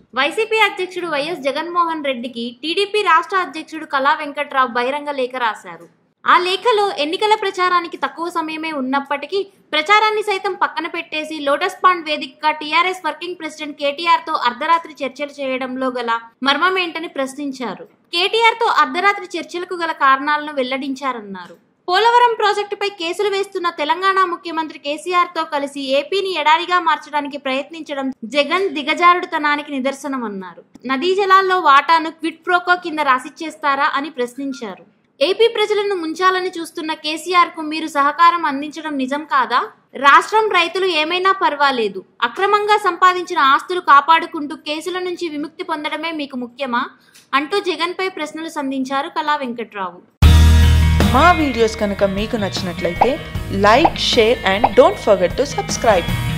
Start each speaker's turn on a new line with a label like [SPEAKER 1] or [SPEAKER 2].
[SPEAKER 1] YCP అధ్యక్షుడు YS Jaganmohan రెడ్డికి TDP రాష్ట్ర అధ్యక్షుడు కళా వెంకట్రావు బహిరంగ లేఖ రాశారు ఆ లేఖలో ఎన్నికల ప్రచారానికి తక్కువ సమయమే ఉన్నప్పటికీ ప్రచారాన్ని సైతం పక్కన పెట్టేసి లోటస్ పాండ్ వేదికగా టీఆర్ఎస్ వర్కింగ్ ప్రెసిడెంట్ కేటీఆర్ తో అర్ధరాత్రి చర్చలు చేయడంలో గల మర్మమేంటని ప్రశ్నించారు కేటీఆర్ తో అర్ధరాత్రి చర్చలకు గల కారణాలను వెల్లడించారన్నారు పోలవరం ప్రాజెక్టుపై కేసులు వేస్తున్న తెలంగాణ ముఖ్యమంత్రి కేసీఆర్ తో కలిసి ఏపీని ఎడారిగా మార్చడానికి ప్రయత్నించడం జగన్ దిగజారుడుతనానికి నిదర్శనమన్నారు నదీ జలాల్లో వాటాను క్విట్ ప్రోకో కింద రాసిచ్చేస్తారా అని ప్రశ్నించారు ఏపీ ప్రజలను ముంచాలని చూస్తున్న కేసీఆర్ కు మీరు సహకారం అందించడం నిజం కాదా రాష్ట్రం రైతులు ఏమైనా పర్వాలేదు అక్రమంగా సంపాదించిన ఆస్తులు కాపాడుకుంటూ కేసుల నుంచి విముక్తి పొందడమే మీకు ముఖ్యమా అంటూ జగన్పై ప్రశ్నలు సంధించారు కళా వెంకట్రావు
[SPEAKER 2] మా వీడియోస్ కనుక మీకు నచ్చినట్లయితే like share and don't forget to subscribe